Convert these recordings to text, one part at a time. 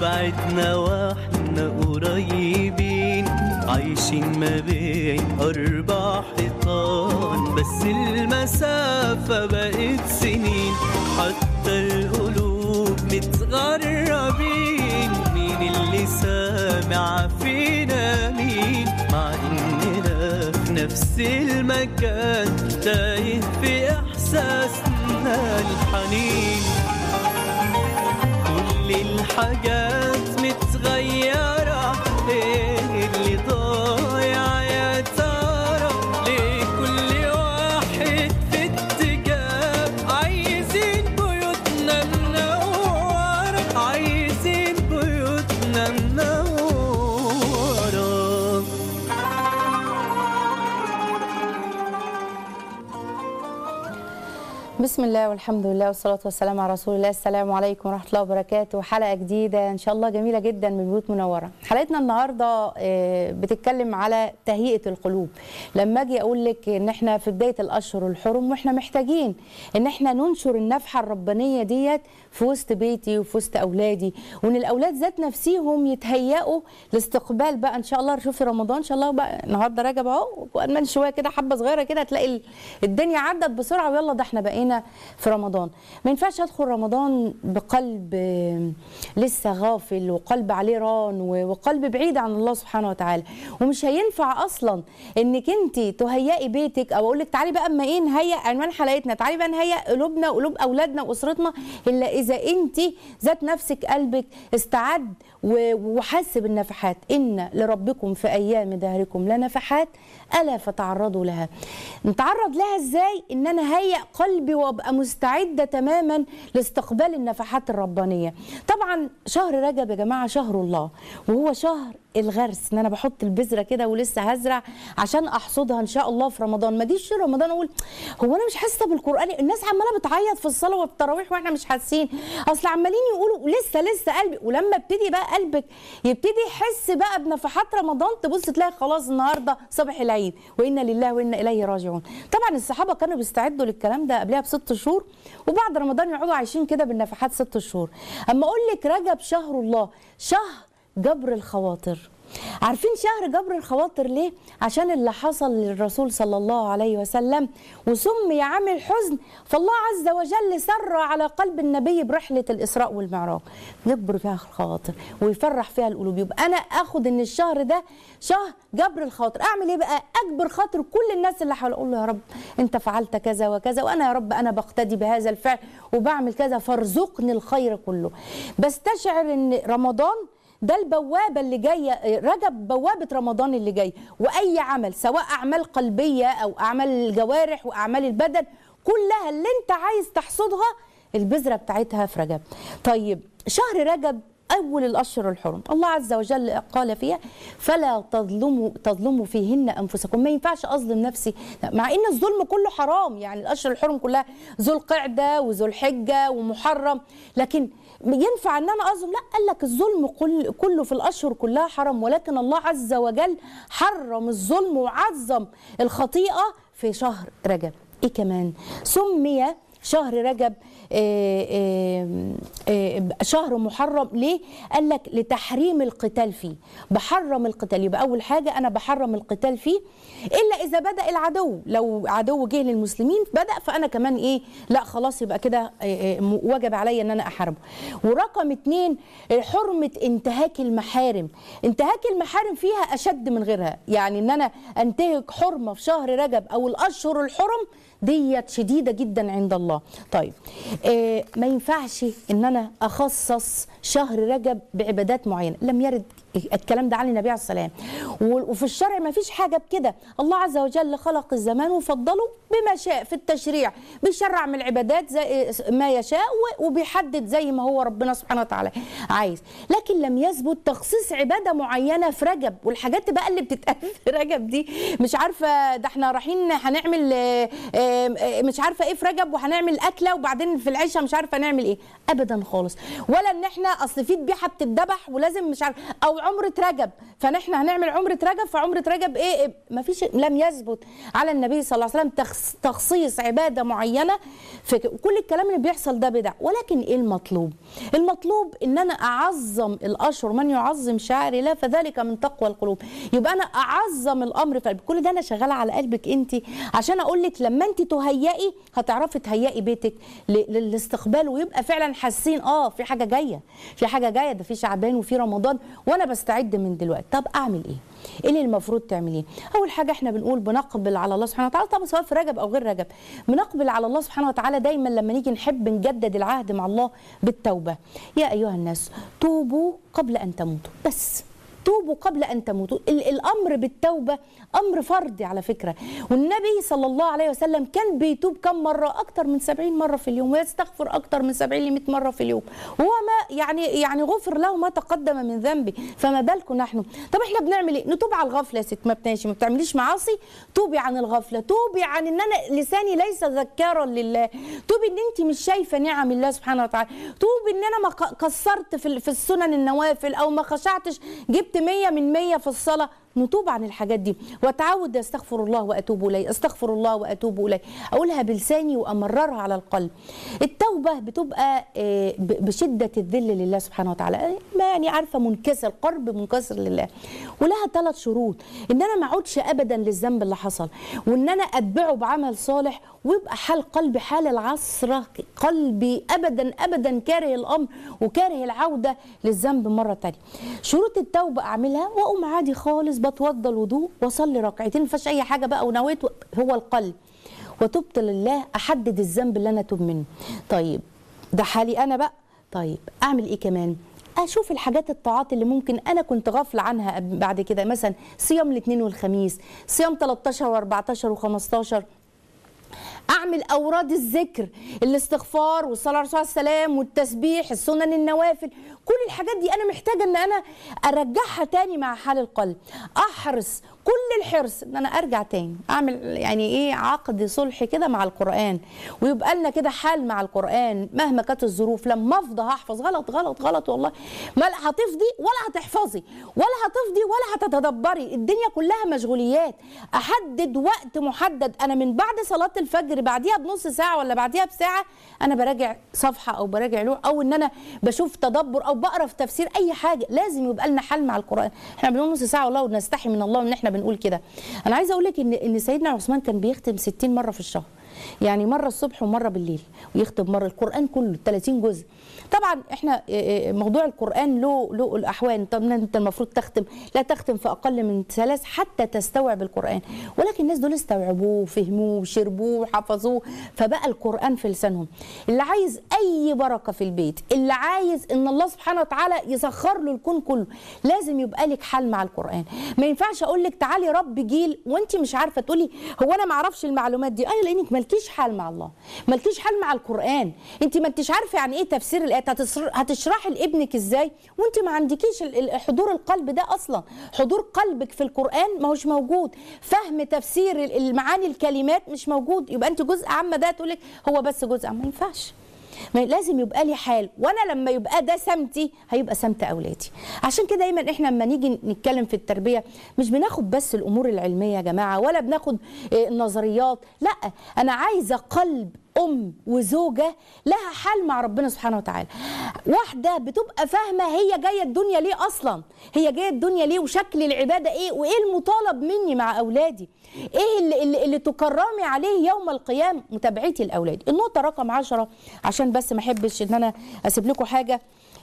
بعدنا واحنا قريبين عايشين ما بين أربع حيطان بس المسافة بقت سنين حتى القلوب متغربين مين اللي سامع فينا مين مع إننا في نفس المكان تايه في إحساسنا الحنين كل الحاجات متغيرة ايه اللي ضايع يا ترى ليه كل واحد في اتجاه عايزين بيوتنا منورة عايزين بيوتنا منورة بسم الله والحمد لله والصلاة والسلام على رسول الله السلام عليكم ورحمة الله وبركاته حلقة جديدة إن شاء الله جميلة جدا من بيوت منورة حلقتنا النهاردة آه، بتتكلم على تهيئة القلوب لما أجي أقول لك إن إحنا في بداية الأشهر الحرم وإحنا محتاجين إن إحنا ننشر النفحة الربانية ديت في وسط بيتي وفي وسط أولادي وإن الأولاد ذات نفسيهم يتهيئوا لاستقبال بقى إن شاء الله شوفي رمضان إن شاء الله بقى النهاردة رجب أهو وأمان شوية كده حبة صغيرة كده تلاقي ال- الدنيا عدت بسرعة ويلا ده إحنا بقينا في رمضان ما ينفعش أدخل رمضان بقلب آه، لسه غافل وقلب عليه ران و- وقلب بعيد عن الله سبحانه وتعالى ومش هينفع أصلا إنك أنت تهيئي بيتك أو أقول لك تعالي بقى أما إيه نهيئ عنوان حلقتنا تعالي بقى نهيئ قلوبنا وقلوب أولادنا وأسرتنا إلا إذا أنت ذات نفسك قلبك استعد و- وحس بالنفحات إن لربكم في أيام دهركم لنفحات ألا فتعرضوا لها نتعرض لها إزاي إن أنا هيئ قلبي وأبقى مستعدة تماما لاستقبال النفحات الربانية طبعا شهر رجب يا جماعة شهر الله وهو شهر الغرس ان انا بحط البذره كده ولسه هزرع عشان احصدها ان شاء الله في رمضان ما اجيش رمضان اقول هو انا مش حاسه بالقران الناس عماله بتعيط في الصلاه والتراويح واحنا مش حاسين اصل عمالين يقولوا لسه لسه قلبي ولما ابتدي بقى قلبك يبتدي يحس بقى بنفحات رمضان تبص تلاقي خلاص النهارده صباح العيد وانا لله وانا اليه راجعون طبعا الصحابه كانوا بيستعدوا للكلام ده قبلها بست شهور وبعد رمضان يقعدوا عايشين كده بالنفحات ست شهور اما اقول لك رجب شهر الله شهر جبر الخواطر عارفين شهر جبر الخواطر ليه؟ عشان اللي حصل للرسول صلى الله عليه وسلم وسمي عام الحزن فالله عز وجل سر على قلب النبي برحلة الإسراء والمعراج يجبر فيها الخواطر ويفرح فيها القلوب يبقى أنا أخد إن الشهر ده شهر جبر الخواطر أعمل إيه بقى؟ أجبر خاطر كل الناس اللي حوالي أقول له يا رب أنت فعلت كذا وكذا وأنا يا رب أنا بقتدي بهذا الفعل وبعمل كذا فارزقني الخير كله بستشعر إن رمضان ده البوابة اللي جاية رجب بوابة رمضان اللي جاي وأي عمل سواء أعمال قلبية أو أعمال الجوارح وأعمال البدن كلها اللي أنت عايز تحصدها البذرة بتاعتها في رجب طيب شهر رجب أول الأشهر الحرم الله عز وجل قال فيها فلا تظلموا تظلموا فيهن أنفسكم ما ينفعش أظلم نفسي مع إن الظلم كله حرام يعني الأشهر الحرم كلها ذو القعدة وذو الحجة ومحرم لكن ينفع ان انا اظلم لا قال لك الظلم كل كله في الاشهر كلها حرام ولكن الله عز وجل حرم الظلم وعظم الخطيئه في شهر رجب ايه كمان سمي شهر رجب آه، آه، آه، شهر محرم ليه؟ قال لك لتحريم القتال فيه بحرم القتال يبقى أول حاجة أنا بحرم القتال فيه إلا إذا بدأ العدو لو عدو جه للمسلمين بدأ فأنا كمان إيه لا خلاص يبقى كده آه، آه، وجب عليا إن أنا أحاربه ورقم اتنين آه، حرمة انتهاك المحارم انتهاك المحارم فيها أشد من غيرها يعني إن أنا أنتهك حرمة في شهر رجب أو الأشهر الحرم ديت شديدة جدا عند الله طيب آه ما ينفعش ان انا اخصص شهر رجب بعبادات معينة لم يرد الكلام ده عن النبي عليه السلام وفي الشرع ما فيش حاجة بكده الله عز وجل خلق الزمان وفضله بما شاء في التشريع بيشرع من العبادات زي ما يشاء و- وبيحدد زي ما هو ربنا سبحانه وتعالى عايز لكن لم يثبت تخصيص عبادة معينة في رجب والحاجات بقى اللي بتتقال في رجب دي مش عارفة ده احنا رايحين هنعمل آه، آه، آه، مش عارفة ايه في رجب وهنعمل أكلة وبعدين في العشاء مش عارفة نعمل ايه أبدا خالص ولا ان احنا أصل في ذبيحة بتتذبح ولازم مش عارف أو عمره رجب فنحن هنعمل عمره رجب فعمره رجب ايه, إيه ما فيش لم يثبت على النبي صلى الله عليه وسلم تخص- تخصيص عباده معينه في ك- كل الكلام اللي بيحصل ده بدع ولكن ايه المطلوب المطلوب ان انا اعظم الاشهر من يعظم شعائر الله فذلك من تقوى القلوب يبقى انا اعظم الامر في قلبي كل ده انا شغاله على قلبك انت عشان اقول لك لما انت تهيئي هتعرفي تهيئي بيتك ل- للاستقبال ويبقى فعلا حاسين اه في حاجه جايه في حاجه جايه ده في شعبان وفي رمضان وانا بستعد من دلوقتي طب اعمل ايه ايه اللي المفروض تعمليه اول حاجه احنا بنقول بنقبل على الله سبحانه وتعالى طبعا سواء في رجب او غير رجب بنقبل على الله سبحانه وتعالى دايما لما نيجي نحب نجدد العهد مع الله بالتوبه يا ايها الناس توبوا قبل ان تموتوا بس توبوا قبل ان تموتوا ال- الامر بالتوبه امر فردي على فكره والنبي صلى الله عليه وسلم كان بيتوب كم مره اكتر من 70 مره في اليوم ويستغفر اكتر من 70 ل 100 مره في اليوم وهو ما يعني يعني غفر له ما تقدم من ذنبه فما بالكم نحن طب احنا بنعمل ايه نتوب على الغفله يا ست ما بتناشي ما بتعمليش معاصي توبي عن الغفله توبي عن ان انا لساني ليس ذكارا لله توبي ان انت مش شايفه نعم الله سبحانه وتعالى توبي ان انا ما ق- قصرت في ال- في السنن النوافل او ما خشعتش جبت 100 من 100 في الصلاه نتوب عن الحاجات دي واتعود استغفر الله واتوب اليه استغفر الله واتوب اليه اقولها بلساني وامررها على القلب التوبه بتبقى آه، ب- بشده الذل لله سبحانه وتعالى ما يعني عارفه منكسر قرب منكسر لله ولها ثلاث شروط ان انا ما اعودش ابدا للذنب اللي حصل وان انا اتبعه بعمل صالح ويبقى حال قلبي حال العصره قلبي ابدا ابدا كاره الامر وكاره العوده للذنب مره تانية شروط التوبه اعملها واقوم عادي خالص بتوضى الوضوء واصلي ركعتين ما فيهاش اي حاجه بقى ونويت هو القلب وتبت لله احدد الذنب اللي انا اتوب منه طيب ده حالي انا بقى طيب اعمل ايه كمان اشوف الحاجات الطاعات اللي ممكن انا كنت غافله عنها قبل- بعد كده مثلا صيام الاثنين والخميس صيام 13 و14 و15 اعمل اوراد الذكر الاستغفار والصلاه على الرسول عليه السلام والتسبيح السنن النوافل كل الحاجات دي انا محتاجه ان انا ارجعها تاني مع حال القلب احرص كل الحرص ان انا ارجع تاني اعمل يعني ايه عقد صلح كده مع القران ويبقى لنا كده حال مع القران مهما كانت الظروف لما افضى هحفظ غلط غلط غلط والله ما لا هتفضي ولا هتحفظي ولا هتفضي ولا هتتدبري الدنيا كلها مشغوليات احدد وقت محدد انا من بعد صلاه الفجر بعديها بنص ساعه ولا بعديها بساعه انا براجع صفحه او براجع لوح او ان انا بشوف تدبر او بقرا في تفسير اي حاجه لازم يبقى لنا حل مع القران احنا بنقول نص ساعه والله ونستحي من الله ان احنا بنقول كده انا عايزه اقول لك ان ان سيدنا عثمان كان بيختم 60 مره في الشهر يعني مره الصبح ومره بالليل ويختم مره القران كله 30 جزء طبعا احنا اه، اه، موضوع القران له له الاحوال طب انت المفروض تختم لا تختم في اقل من ثلاث حتى تستوعب القران ولكن الناس دول استوعبوه وفهموه وشربوه وحفظوه فبقى القران في لسانهم اللي عايز اي بركه في البيت اللي عايز ان الله سبحانه وتعالى يسخر له الكون كله لازم يبقى لك حل مع القران ما ينفعش اقول لك تعالي رب جيل وانت مش عارفه تقولي هو انا ما اعرفش المعلومات دي ايوه لانك مالكيش حال مع الله مالكيش حال مع القران انت ما انتش عارفه يعني ايه تفسير الايات هتسر- هتشرحي لابنك ازاي وانت ما عندكيش ال- ال- حضور القلب ده اصلا حضور قلبك في القران ما هوش موجود فهم تفسير ال- المعاني الكلمات مش موجود يبقى انت جزء عامه ده تقول لك هو بس جزء عام ما ينفعش ما لازم يبقى لي حال وانا لما يبقى ده سمتي هيبقى سمت اولادي عشان كده دايما احنا لما نيجي نتكلم في التربيه مش بناخد بس الامور العلميه يا جماعه ولا بناخد آه، النظريات لا انا عايزه قلب ام وزوجه لها حال مع ربنا سبحانه وتعالى واحده بتبقى فاهمه هي جايه الدنيا ليه اصلا هي جايه الدنيا ليه وشكل العباده ايه وايه المطالب مني مع اولادي ايه اللي, اللي, اللي تكرمي عليه يوم القيامه متابعتي الاولاد النقطه رقم عشرة عشان بس ما احبش ان انا اسيب لكم حاجه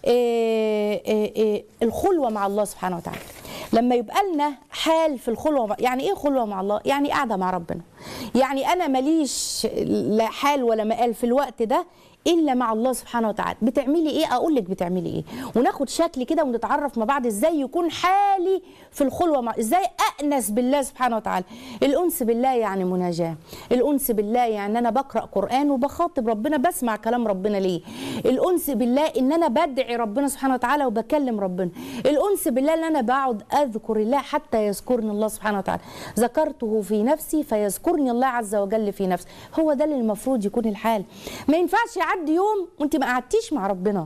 إيه إيه إيه الخلوه مع الله سبحانه وتعالى لما يبقى لنا حال في الخلوه مع يعني ايه خلوه مع الله يعني قاعده مع ربنا يعني انا ماليش لا حال ولا مقال في الوقت ده الا مع الله سبحانه وتعالى بتعملي ايه اقول لك بتعملي ايه وناخد شكل كده ونتعرف مع بعض ازاي يكون حالي في الخلوه مع ازاي انس بالله سبحانه وتعالى الانس بالله يعني مناجاه الانس بالله يعني انا بقرا قران وبخاطب ربنا بسمع كلام ربنا ليه الانس بالله ان انا بدعي ربنا سبحانه وتعالى وبكلم ربنا الانس بالله ان انا بقعد اذكر الله حتى يذكرني الله سبحانه وتعالى ذكرته في نفسي فيذكرني الله عز وجل في نفسي هو ده اللي المفروض يكون الحال ما ينفعش يعدي يوم وانت ما قعدتيش مع ربنا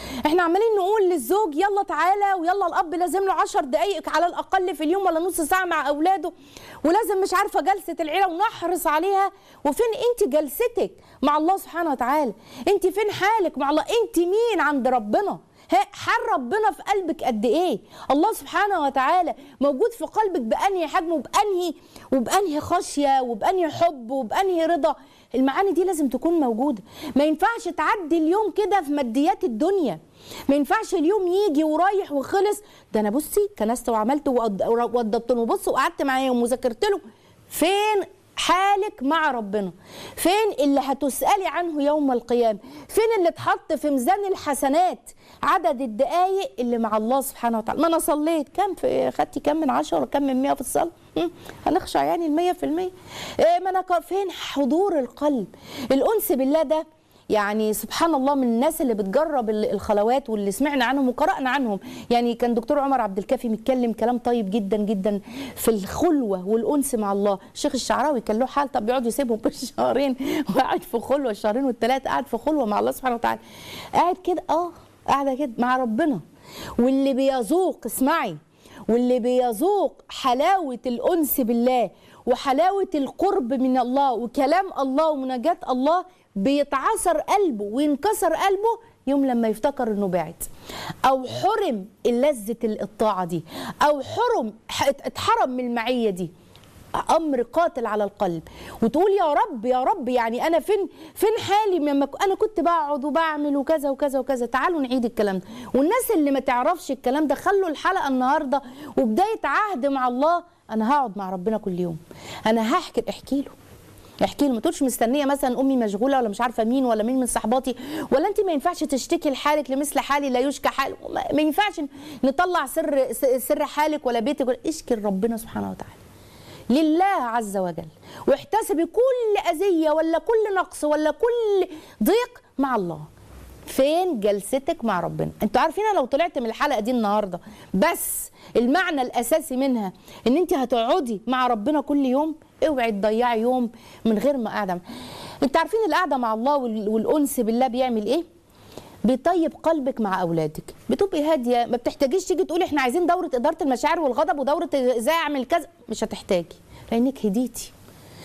احنا عمالين نقول للزوج يلا تعالى ويلا الاب لازم له 10 دقائق على الاقل في اليوم ولا نص ساعه مع اولاده ولازم مش عارفه جلسه العيله ونحرص عليها وفين انت جلستك مع الله سبحانه وتعالى انت فين حالك مع الله انت مين عند ربنا ها حال ربنا في قلبك قد ايه الله سبحانه وتعالى موجود في قلبك بانهي حجم وبانهي وبانهي خشيه وبانهي حب وبانهي رضا المعاني دي لازم تكون موجوده ما ينفعش تعدي اليوم كده في ماديات الدنيا ما ينفعش اليوم يجي ورايح وخلص ده انا بصي كنست وعملت وقض- ووضبت له وبص وقعدت معاهم وذاكرت له فين حالك مع ربنا فين اللي هتسألي عنه يوم القيامة فين اللي اتحط في ميزان الحسنات عدد الدقايق اللي مع الله سبحانه وتعالى ما انا صليت كم في خدتي كم من عشرة ولا كم من مية في الصلاة هم؟ هنخشع يعني المية في المية إيه ما انا ك- فين حضور القلب الأنس بالله ده يعني سبحان الله من الناس اللي بتجرب ال- الخلوات واللي سمعنا عنهم وقرأنا عنهم يعني كان دكتور عمر عبد الكافي متكلم كلام طيب جدا جدا في الخلوة والأنس مع الله الشيخ الشعراوي كان له حال طب بيقعد يسيبهم بالشهرين وقاعد في خلوة الشهرين والثلاثة قاعد في خلوة مع الله سبحانه وتعالى قاعد كده اه قاعدة كده مع ربنا واللي بيذوق اسمعي واللي بيذوق حلاوة الأنس بالله وحلاوة القرب من الله وكلام الله ومناجاة الله بيتعثر قلبه وينكسر قلبه يوم لما يفتكر انه بعد او حرم لذة الطاعة دي او حرم اتحرم من المعية دي امر قاتل على القلب وتقول يا رب يا رب يعني انا فين فين حالي لما ك- انا كنت بقعد وبعمل وكذا وكذا وكذا تعالوا نعيد الكلام ده والناس اللي ما تعرفش الكلام ده خلوا الحلقه النهارده وبدايه عهد مع الله انا هقعد مع ربنا كل يوم انا هحكي احكي له احكي له ما تقولش مستنيه مثلا امي مشغوله ولا مش عارفه مين ولا مين من صحباتي ولا انت ما ينفعش تشتكي لحالك لمثل حالي لا يشكى حال ما ما ينفعش نطلع سر سر حالك ولا بيتك ولا اشكي لربنا سبحانه وتعالى لله عز وجل واحتسبي كل أذية ولا كل نقص ولا كل ضيق مع الله فين جلستك مع ربنا انتوا عارفين أنا لو طلعت من الحلقة دي النهاردة بس المعنى الأساسي منها ان انت هتقعدي مع ربنا كل يوم اوعي تضيعي يوم من غير ما قاعدة انت عارفين القعدة مع الله وال- والأنس بالله بيعمل ايه بيطيب قلبك مع اولادك بتبقي هاديه ما بتحتاجيش تيجي تقولي احنا عايزين دوره اداره المشاعر والغضب ودوره ازاي اعمل كذا مش هتحتاجي لانك هديتي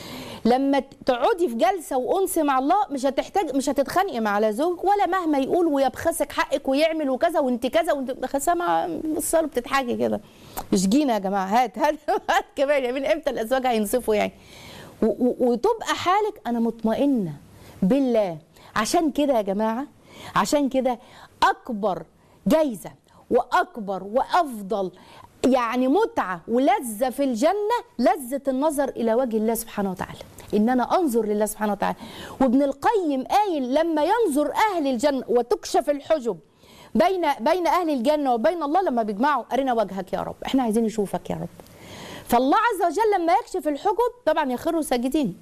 لما تقعدي في جلسه وانس مع الله مش هتحتاج مش هتتخانقي مع لا زوج ولا مهما يقول ويبخسك حقك ويعمل وكذا وانت كذا وانت سامعه بالصاله بتضحكي كده مش جينا يا جماعه هات هات هات كمان يعني من امتى الازواج هينصفوا يعني و- و- وتبقى حالك انا مطمئنه بالله عشان كده يا جماعه عشان كده اكبر جايزه واكبر وافضل يعني متعه ولذه في الجنه لذه النظر الى وجه الله سبحانه وتعالى ان انا انظر لله سبحانه وتعالى وابن القيم قايل لما ينظر اهل الجنه وتكشف الحجب بين بين اهل الجنه وبين الله لما بيجمعوا ارنا وجهك يا رب احنا عايزين نشوفك يا رب فالله عز وجل لما يكشف الحجب طبعا يخروا ساجدين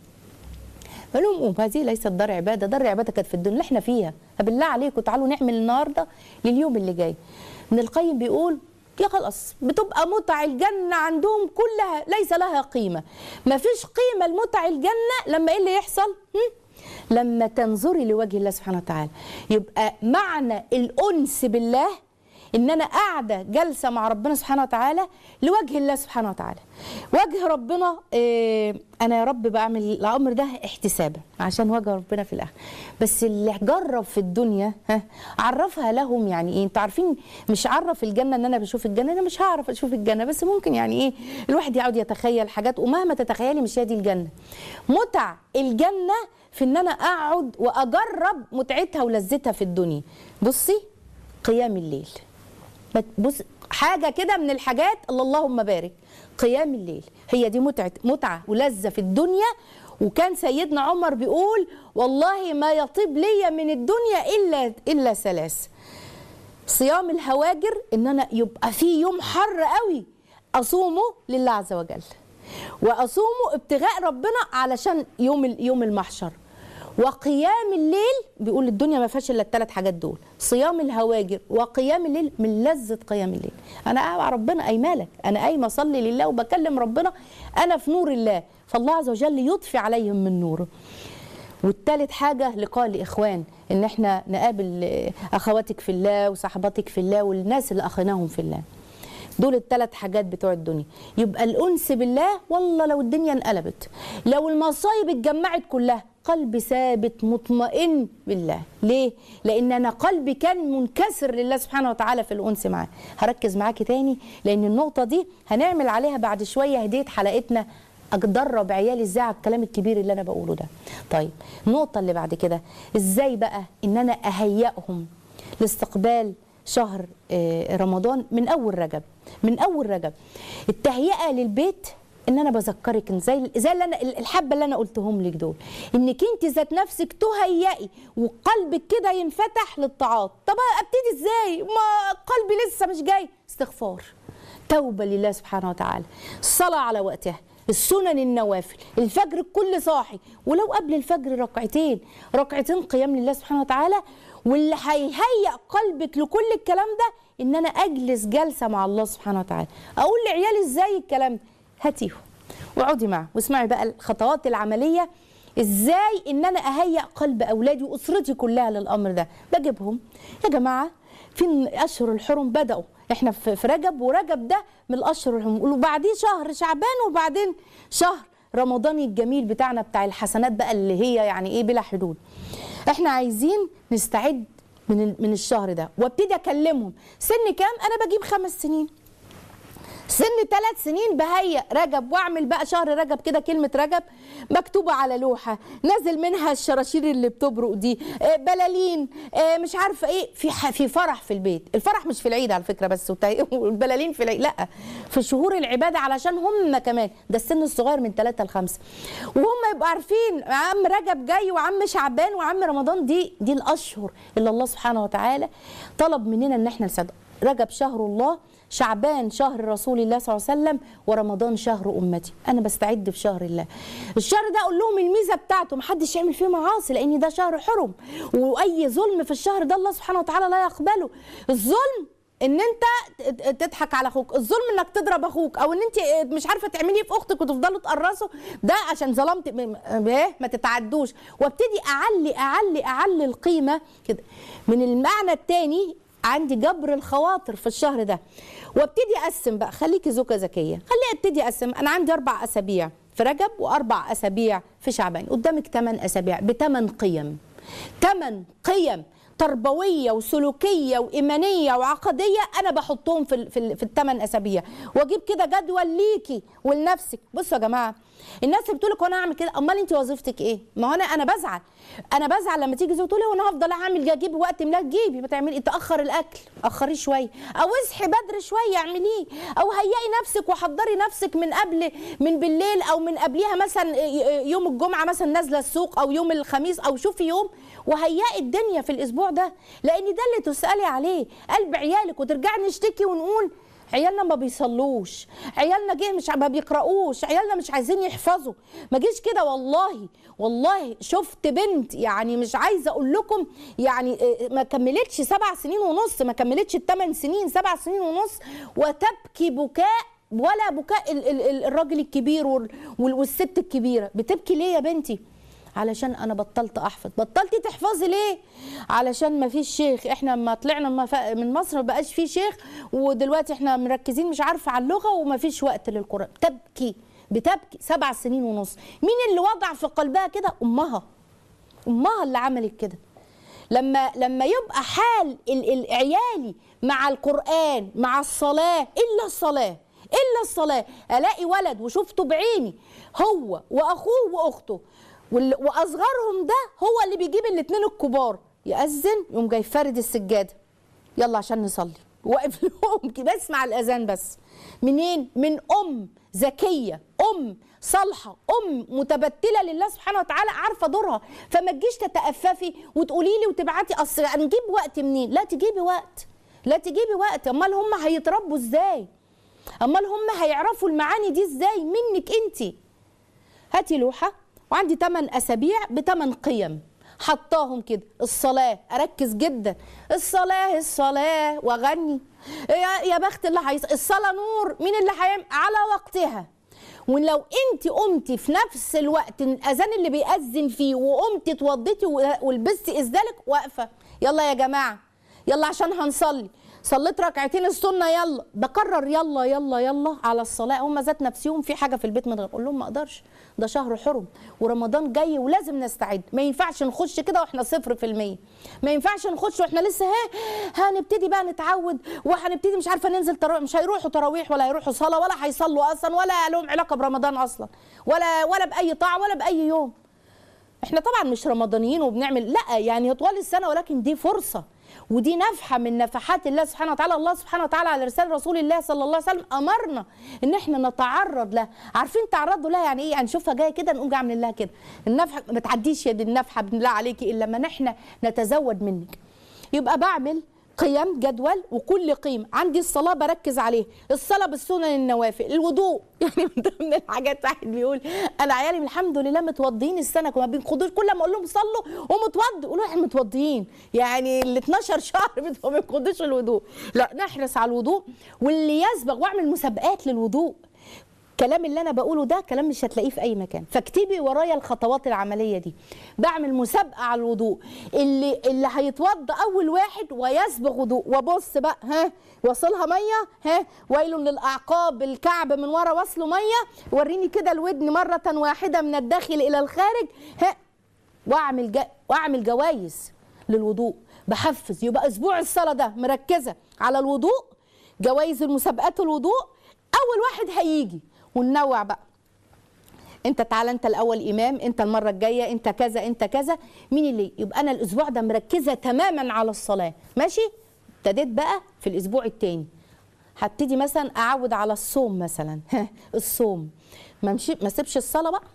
فلهم قوم هذه ليست دار عباده دار عباده كانت في الدنيا اللي احنا فيها فبالله عليكم تعالوا نعمل النهارده لليوم اللي جاي ابن القيم بيقول يا خلاص بتبقى متع الجنة عندهم كلها ليس لها قيمة ما فيش قيمة لمتع الجنة لما ايه اللي يحصل هم؟ لما تنظري لوجه الله سبحانه وتعالى يبقى معنى الأنس بالله ان انا قاعده جالسه مع ربنا سبحانه وتعالى لوجه الله سبحانه وتعالى وجه ربنا إيه انا يا رب بعمل الامر ده احتسابا عشان وجه ربنا في الاخر بس اللي جرب في الدنيا ها عرفها لهم يعني ايه انتوا عارفين مش عرف الجنه ان انا بشوف الجنه انا مش هعرف اشوف الجنه بس ممكن يعني ايه الواحد يقعد يتخيل حاجات ومهما تتخيلي مش هي دي الجنه متع الجنه في ان انا اقعد واجرب متعتها ولذتها في الدنيا بصي قيام الليل ما ت- بص حاجه كده من الحاجات اللي اللهم بارك قيام الليل هي دي متعه متعه ولذه في الدنيا وكان سيدنا عمر بيقول والله ما يطيب لي من الدنيا الا الا ثلاث صيام الهواجر ان انا يبقى في يوم حر قوي اصومه لله عز وجل واصومه ابتغاء ربنا علشان يوم ال- يوم المحشر وقيام الليل بيقول الدنيا ما فيهاش الا الثلاث حاجات دول صيام الهواجر وقيام الليل من لذة قيام الليل انا قاعد مع ربنا قايمه لك انا قايمه اصلي لله وبكلم ربنا انا في نور الله فالله عز وجل يطفي عليهم من نوره والتالت حاجة لقاء الإخوان إن إحنا نقابل آه، أخواتك في الله وصحباتك في الله والناس اللي أخيناهم في الله دول الثلاث حاجات بتوع الدنيا يبقى الأنس بالله والله لو الدنيا انقلبت لو المصايب اتجمعت كلها قلبي ثابت مطمئن بالله ليه؟ لأن أنا قلبي كان منكسر لله سبحانه وتعالى في الأنس معاه هركز معاكي تاني لأن النقطة دي هنعمل عليها بعد شوية هدية حلقتنا ادرب عيالي ازاي على الكلام الكبير اللي انا بقوله ده طيب النقطه اللي بعد كده ازاي بقى ان انا اهيئهم لاستقبال شهر آه، رمضان من اول رجب من اول رجب التهيئه للبيت ان انا بذكرك إن زي زي اللي انا الحبه اللي انا قلتهم لك دول انك انت ذات نفسك تهيئي وقلبك كده ينفتح للطاعات طب ابتدي ازاي ما قلبي لسه مش جاي استغفار توبه لله سبحانه وتعالى الصلاه على وقتها السنن النوافل الفجر الكل صاحي ولو قبل الفجر ركعتين ركعتين قيام لله سبحانه وتعالى واللي هيهيئ قلبك لكل الكلام ده ان انا اجلس جلسه مع الله سبحانه وتعالى اقول لعيالي ازاي الكلام ده هاتيهم واقعدي معاه واسمعي بقى الخطوات العمليه ازاي ان انا اهيئ قلب اولادي واسرتي كلها للامر ده بجيبهم يا جماعه في اشهر الحرم بداوا احنا في في رجب ورجب ده من الاشهر الحرم وبعديه شهر شعبان وبعدين شهر رمضان الجميل بتاعنا بتاع الحسنات بقى اللي هي يعني ايه بلا حدود احنا عايزين نستعد من ال- من الشهر ده وابتدي اكلمهم سن كام انا بجيب خمس سنين سن ثلاث سنين بهيئ رجب واعمل بقى شهر رجب كده كلمه رجب مكتوبه على لوحه نازل منها الشراشير اللي بتبرق دي آه، بلالين آه، مش عارفه ايه في ح- في فرح في البيت الفرح مش في العيد على فكره بس والتهيئ- والبلالين في العيد لا في شهور العباده علشان هم كمان ده السن الصغير من ثلاثة لخمسة وهم يبقوا عارفين عم رجب جاي وعم شعبان وعم رمضان دي دي الاشهر اللي الله سبحانه وتعالى طلب مننا ان احنا نصدق رجب شهر الله شعبان شهر رسول الله صلى الله عليه وسلم ورمضان شهر امتي انا بستعد في شهر الله الشهر ده اقول لهم الميزه بتاعته محدش يعمل فيه معاصي لان ده شهر حرم واي ظلم في الشهر ده الله سبحانه وتعالى لا يقبله الظلم ان انت ت- تضحك على اخوك الظلم انك تضرب اخوك او ان انت مش عارفه تعملي ايه في اختك وتفضلوا تقرصوا ده عشان ظلمت م- م- ايه ما تتعدوش وابتدي اعلي اعلي اعلي القيمه كده من المعنى الثاني عندي جبر الخواطر في الشهر ده وابتدي اقسم بقى خليكي زوجه ذكيه خليني ابتدي اقسم انا عندي اربع اسابيع في رجب واربع اسابيع في شعبان قدامك ثمان اسابيع بثمان قيم ثمان قيم تربويه وسلوكيه وايمانيه وعقديه انا بحطهم في ال- في, ال- في الثمان اسابيع واجيب كده جدول ليكي ولنفسك بصوا يا جماعه الناس اللي بتقول لك وانا اعمل كده امال انت وظيفتك ايه ما هو انا انا بزعل انا بزعل لما تيجي زوجتي تقول لي وانا هفضل اعمل اجيب وقت ما تجيبي ما تعملي تاخر الاكل اخريه شويه او اصحي بدري شويه اعمليه او هيئي نفسك وحضري نفسك من قبل من بالليل او من قبليها مثلا يوم الجمعه مثلا نازله السوق او يوم الخميس او شوفي يوم وهيئي الدنيا في الاسبوع ده لان ده اللي تسالي عليه قلب عيالك وترجعي نشتكي ونقول عيالنا ما بيصلوش عيالنا جه مش ما بيقراوش عيالنا مش عايزين يحفظوا ما جيش كده والله والله شفت بنت يعني مش عايزه اقول لكم يعني آه، ما كملتش سبع سنين ونص ما كملتش الثمان سنين سبع سنين ونص وتبكي بكاء ولا بكاء ال- ال- ال- الراجل الكبير وال- وال- والست الكبيره بتبكي ليه يا بنتي علشان انا بطلت احفظ بطلتي تحفظي ليه علشان ما فيش شيخ احنا لما طلعنا ما ف- من مصر ما بقاش في شيخ ودلوقتي احنا مركزين مش عارفه على اللغه وما فيش وقت للقران تبكي بتبكي سبع سنين ونص مين اللي وضع في قلبها كده امها امها اللي عملت كده لما لما يبقى حال ال- ال- عيالي مع القران مع الصلاه الا الصلاه الا الصلاه الاقي ولد وشفته بعيني هو واخوه واخته وال- واصغرهم ده هو اللي بيجيب الاثنين الكبار يأذن يقوم جاي فارد السجاده يلا عشان نصلي واقف لهم كده بسمع الاذان بس منين من ام ذكيه ام صالحه ام متبتله لله سبحانه وتعالى عارفه دورها فما تجيش تتأففي وتقولي لي وتبعتي اصل نجيب وقت منين لا تجيبي وقت لا تجيبي وقت امال هم هيتربوا ازاي امال هم هيعرفوا المعاني دي ازاي منك انتي هاتي لوحه وعندي 8 اسابيع بثمان قيم حطاهم كده الصلاه اركز جدا الصلاه الصلاه واغني يا يا بخت اللي هيص الصلاه نور مين اللي هيعمل على وقتها ولو انت قمتي في نفس الوقت الاذان اللي بيأذن فيه وقمتي اتوضيتي ولبستي ازدالك واقفه يلا يا جماعه يلا عشان هنصلي صليت ركعتين السنه يلا بكرر يلا يلا يلا على الصلاه هم ذات نفسهم في حاجه في البيت من غير اقول لهم ما اقدرش ده شهر حرم ورمضان جاي ولازم نستعد ما ينفعش نخش كده واحنا صفر في المية ما ينفعش نخش واحنا لسه ها هنبتدي بقى نتعود وهنبتدي مش عارفه ننزل تراويح مش هيروحوا تراويح ولا هيروحوا صلاه ولا هيصلوا اصلا ولا لهم علاقه برمضان اصلا ولا ولا باي طاعه ولا باي يوم احنا طبعا مش رمضانيين وبنعمل لا يعني طوال السنه ولكن دي فرصه ودي نفحه من نفحات الله سبحانه وتعالى الله سبحانه وتعالى على رساله رسول الله صلى الله عليه وسلم امرنا ان احنا نتعرض لها عارفين تعرضوا لها يعني ايه يعني نشوفها جايه كده نقوم جاي عاملين لها كده النفحه ما تعديش يد النفحه بالله عليكي الا لما احنا نتزود منك يبقى بعمل قيم جدول وكل قيمة عندي الصلاة بركز عليه الصلاة بالسنن النوافل الوضوء يعني من ضمن الحاجات واحد بيقول أنا عيالي الحمد لله متوضيين السنة ما بينقضوش كل ما أقول لهم صلوا ومتوضي يقولوا إحنا متوضيين يعني ال 12 شهر ما بينقضوش الوضوء لا نحرص على الوضوء واللي يسبق واعمل مسابقات للوضوء الكلام اللي انا بقوله ده كلام مش هتلاقيه في اي مكان فاكتبي ورايا الخطوات العمليه دي بعمل مسابقه على الوضوء اللي اللي هيتوضا اول واحد ويسبغ وضوء وبص بقى ها وصلها ميه ها ويل للاعقاب الكعب من ورا وصله ميه وريني كده الودن مره واحده من الداخل الى الخارج ها واعمل جا واعمل جوائز للوضوء بحفز يبقى اسبوع الصلاه ده مركزه على الوضوء جوائز المسابقات الوضوء اول واحد هيجي وننوع بقى انت تعالى انت الاول امام انت المره الجايه انت كذا انت كذا مين اللي يبقى انا الاسبوع ده مركزه تماما على الصلاه ماشي ابتديت بقى في الاسبوع الثاني هبتدي مثلا اعود على الصوم مثلا الصوم ما مشي ما اسيبش الصلاه بقى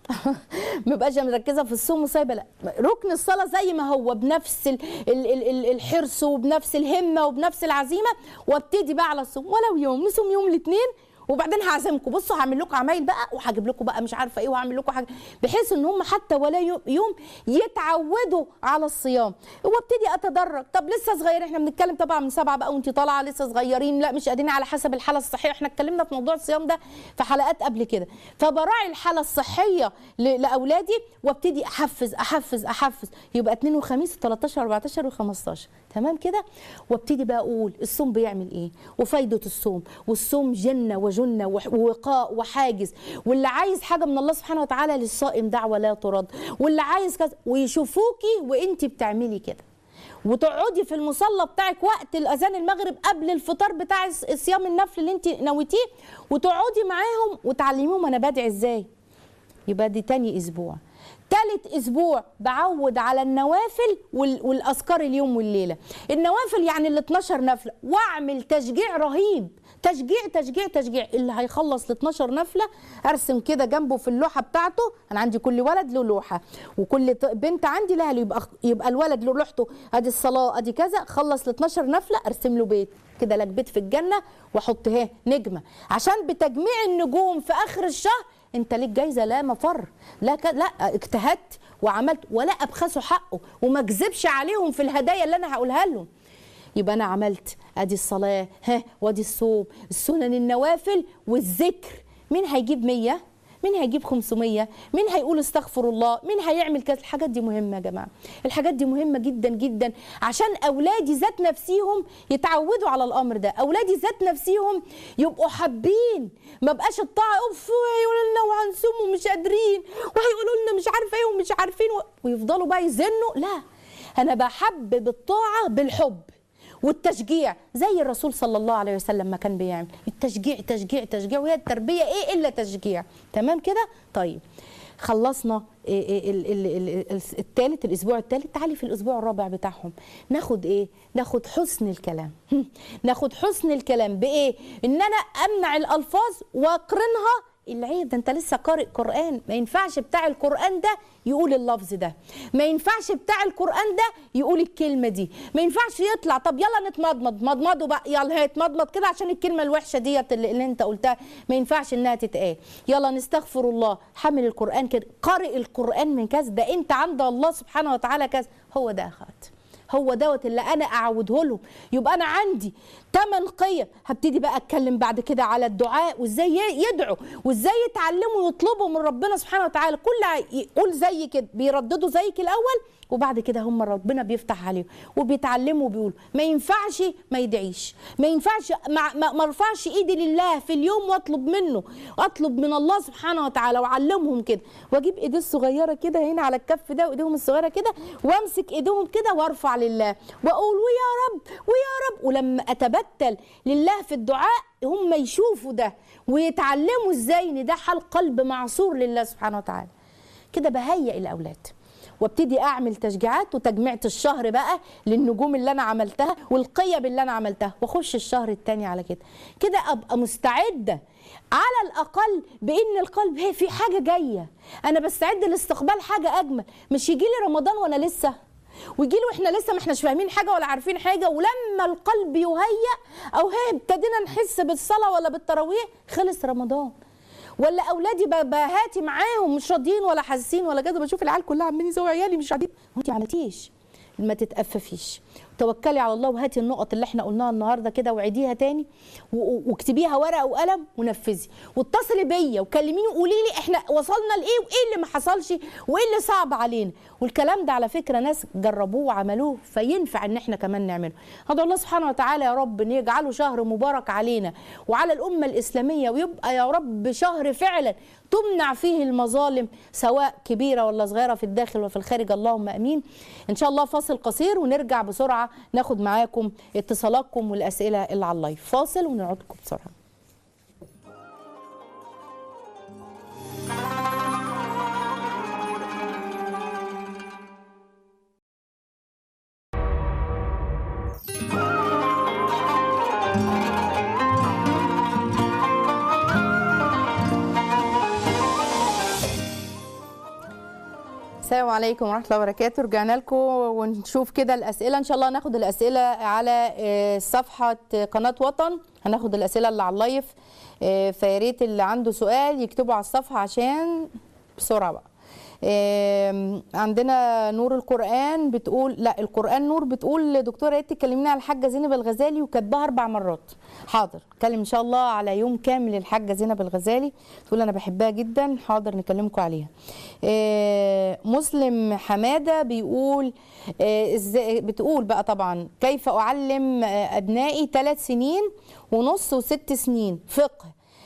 ما بقاش مركزه في الصوم وسايبه لا ركن الصلاه زي ما هو بنفس ال ال ال الحرص وبنفس الهمه وبنفس العزيمه وابتدي بقى على الصوم ولو يوم نصوم يوم الاثنين وبعدين هعزمكم بصوا هعمل لكم عمايل بقى وهجيب لكم بقى مش عارفه ايه وهعمل لكم حاجه بحيث ان هم حتى ولا يوم يتعودوا على الصيام وابتدي اتدرج طب لسه صغيرين احنا بنتكلم طبعا من سبعه بقى وانت طالعه لسه صغيرين لا مش قادرين على حسب الحاله الصحيه احنا اتكلمنا في موضوع الصيام ده في حلقات قبل كده فبراعي الحاله الصحيه لاولادي وابتدي احفز احفز احفز يبقى اثنين وخميس و13 و14 و15 تمام كده وابتدي بقى اقول الصوم بيعمل ايه وفايده الصوم والصوم جنه وجنه ووقاء وحاجز واللي عايز حاجه من الله سبحانه وتعالى للصائم دعوه لا ترد واللي عايز كذا ويشوفوكي وانت بتعملي كده وتقعدي في المصلى بتاعك وقت الاذان المغرب قبل الفطار بتاع الصيام النفل اللي انت نويتيه وتقعدي معاهم وتعلميهم انا بدعي ازاي يبقى دي تاني اسبوع تالت اسبوع بعود على النوافل والاذكار اليوم والليله النوافل يعني ال 12 نفله واعمل تشجيع رهيب تشجيع تشجيع تشجيع اللي هيخلص ال 12 نفله ارسم كده جنبه في اللوحه بتاعته انا عندي كل ولد له لوحه وكل بنت عندي لها يبقى يبقى الولد له لوحته ادي الصلاه ادي كذا خلص ال 12 نفله ارسم له بيت كده لك بيت في الجنه واحط اهي نجمه عشان بتجميع النجوم في اخر الشهر انت ليك جايزه لا مفر لا ك... لا اجتهدت وعملت ولا ابخسوا حقه وما اكذبش عليهم في الهدايا اللي انا هقولها لهم يبقى انا عملت ادي الصلاه ها وادي الصوم السنن النوافل والذكر مين هيجيب 100 مين هيجيب 500 مين هيقول استغفر الله مين هيعمل كذا الحاجات دي مهمه يا جماعه الحاجات دي مهمه جدا جدا عشان اولادي ذات نفسيهم يتعودوا على الامر ده اولادي ذات نفسيهم يبقوا حابين ما بقاش الطاعه اوف هيقولوا لنا وهنصوم ومش قادرين وهيقولوا لنا مش عارفه ايه ومش عارفين ويفضلوا بقى يزنوا لا انا بحبب الطاعه بالحب والتشجيع زي الرسول صلى الله عليه وسلم ما كان بيعمل التشجيع تشجيع تشجيع وهي التربيه ايه الا تشجيع تمام كده طيب خلصنا الثالث الاسبوع الثالث تعالي في الاسبوع الرابع بتاعهم ناخد ايه ناخد حسن الكلام ناخد حسن الكلام بايه ان انا امنع الالفاظ واقرنها العيب ده انت لسه قارئ قران ما ينفعش بتاع القران ده يقول اللفظ ده ما ينفعش بتاع القران ده يقول الكلمه دي ما ينفعش يطلع طب يلا نتمضمض مضمضوا بقى يلا هيتمضمض كده عشان الكلمه الوحشه ديت اللي, اللي انت قلتها ما ينفعش انها تتقال يلا نستغفر الله حمل القران كده قارئ القران من كذا ده انت عند الله سبحانه وتعالى كذا هو ده اخوات هو دوت اللي انا اعوده لهم يبقى انا عندي ثمان قيم هبتدي بقى اتكلم بعد كده على الدعاء وازاي يدعوا وازاي يتعلموا يطلبوا من ربنا سبحانه وتعالى كل يقول زي كده بيرددوا زيك الاول وبعد كده هم ربنا بيفتح عليهم وبيتعلموا وبيقولوا ما ينفعش ما يدعيش ما ينفعش ما, ما, ما ارفعش ايدي لله في اليوم واطلب منه اطلب من الله سبحانه وتعالى واعلمهم كده واجيب ايدي الصغيره كده هنا على الكف ده وايديهم الصغيره كده وامسك ايديهم كده وارفع لله واقول ويا رب ويا رب ولما اتبتل لله في الدعاء هم يشوفوا ده ويتعلموا ازاي ان ده حال قلب معصور لله سبحانه وتعالى كده بهيئ الاولاد وابتدي اعمل تشجيعات وتجميعة الشهر بقى للنجوم اللي انا عملتها والقيم اللي انا عملتها واخش الشهر التاني على كده كده ابقى مستعده على الاقل بان القلب هي في حاجه جايه انا بستعد لاستقبال حاجه اجمل مش يجي لي رمضان وانا لسه ويجي له احنا لسه ما احناش فاهمين حاجه ولا عارفين حاجه ولما القلب يهيأ او هي ابتدينا نحس بالصلاه ولا بالتراويح خلص رمضان ولا اولادي بهاتي معاهم مش راضيين ولا حاسين ولا كده بشوف العيال كلها عمالين يسووا عيالي مش قاعدين وانت ما عملتيش ما تتأففيش توكلي على الله وهاتي النقط اللي احنا قلناها النهارده كده وعيديها تاني واكتبيها ورقه وقلم ونفذي واتصلي بيا وكلميني وقولي لي احنا وصلنا لايه وايه اللي ما حصلش وايه اللي صعب علينا والكلام ده على فكره ناس جربوه وعملوه فينفع ان احنا كمان نعمله هدعو الله سبحانه وتعالى يا رب ان يجعله شهر مبارك علينا وعلى الامه الاسلاميه ويبقى يا رب شهر فعلا تمنع فيه المظالم سواء كبيره ولا صغيره في الداخل وفي الخارج اللهم امين ان شاء الله فاصل قصير ونرجع بسرعه ناخد معاكم اتصالاتكم والاسئله اللي على اللايف فاصل ونقعدكم بسرعه السلام عليكم ورحمه الله وبركاته رجعنا لكم ونشوف كده الاسئله ان شاء الله هناخد الاسئله على صفحه قناه وطن هناخد الاسئله اللي على اللايف فيا ريت اللي عنده سؤال يكتبه على الصفحه عشان بسرعه بقى عندنا نور القرآن بتقول لا القرآن نور بتقول دكتورة ريت تكلمينا على الحاجة زينب الغزالي وكاتباها أربع مرات حاضر نتكلم إن شاء الله على يوم كامل الحاجة زينب الغزالي تقول أنا بحبها جدا حاضر نكلمكم عليها مسلم حمادة بيقول ازاي بتقول بقى طبعا كيف أعلم أبنائي ثلاث سنين ونص وست سنين فقه